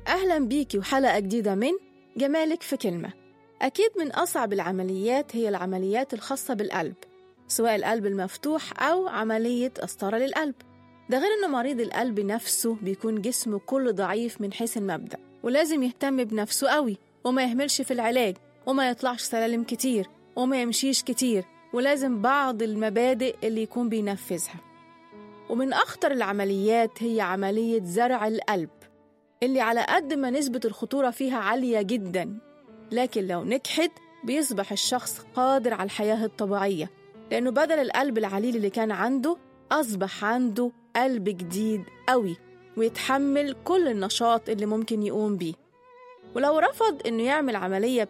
أهلا بيكي وحلقة جديدة من جمالك في كلمة أكيد من أصعب العمليات هي العمليات الخاصة بالقلب سواء القلب المفتوح أو عملية قسطرة للقلب ده غير إن مريض القلب نفسه بيكون جسمه كله ضعيف من حيث المبدأ ولازم يهتم بنفسه قوي وما يهملش في العلاج وما يطلعش سلالم كتير وما يمشيش كتير ولازم بعض المبادئ اللي يكون بينفذها ومن أخطر العمليات هي عملية زرع القلب اللي على قد ما نسبة الخطورة فيها عالية جدا لكن لو نجحت بيصبح الشخص قادر على الحياة الطبيعية لأنه بدل القلب العليل اللي كان عنده أصبح عنده قلب جديد قوي ويتحمل كل النشاط اللي ممكن يقوم بيه ولو رفض إنه يعمل عملية